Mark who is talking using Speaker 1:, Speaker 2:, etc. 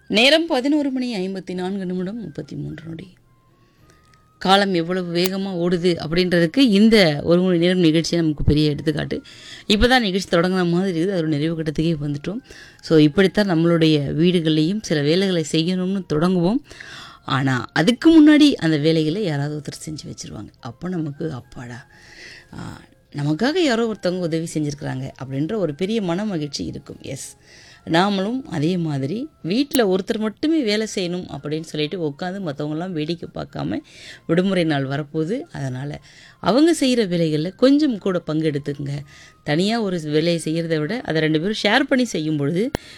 Speaker 1: நேரம் பதினோரு மணி ஐம்பத்தி நான்கு நிமிடம் முப்பத்தி மூன்று நொடி காலம் எவ்வளவு வேகமாக ஓடுது அப்படின்றதுக்கு இந்த ஒரு மணி நேரம் நிகழ்ச்சி நமக்கு பெரிய எடுத்துக்காட்டு இப்போ தான் நிகழ்ச்சி தொடங்கின மாதிரி இருக்குது அது ஒரு நிறைவு கட்டத்துக்கே வந்துட்டோம் ஸோ இப்படித்தான் நம்மளுடைய வீடுகள்லேயும் சில வேலைகளை செய்யணும்னு தொடங்குவோம் ஆனால் அதுக்கு முன்னாடி அந்த வேலைகளை யாராவது ஒருத்தர் செஞ்சு வச்சுருவாங்க அப்போ நமக்கு அப்பாடா ஆ, நமக்காக யாரோ ஒருத்தவங்க உதவி செஞ்சுருக்கிறாங்க அப்படின்ற ஒரு பெரிய மன மகிழ்ச்சி இருக்கும் எஸ் நாமளும் அதே மாதிரி வீட்டில் ஒருத்தர் மட்டுமே வேலை செய்யணும் அப்படின்னு சொல்லிட்டு உட்காந்து மற்றவங்களாம் வேடிக்கை பார்க்காம விடுமுறை நாள் வரப்போகுது அதனால் அவங்க செய்கிற வேலைகளில் கொஞ்சம் கூட பங்கெடுத்துங்க தனியாக ஒரு வேலையை செய்கிறத விட அதை ரெண்டு பேரும் ஷேர் பண்ணி செய்யும் பொழுது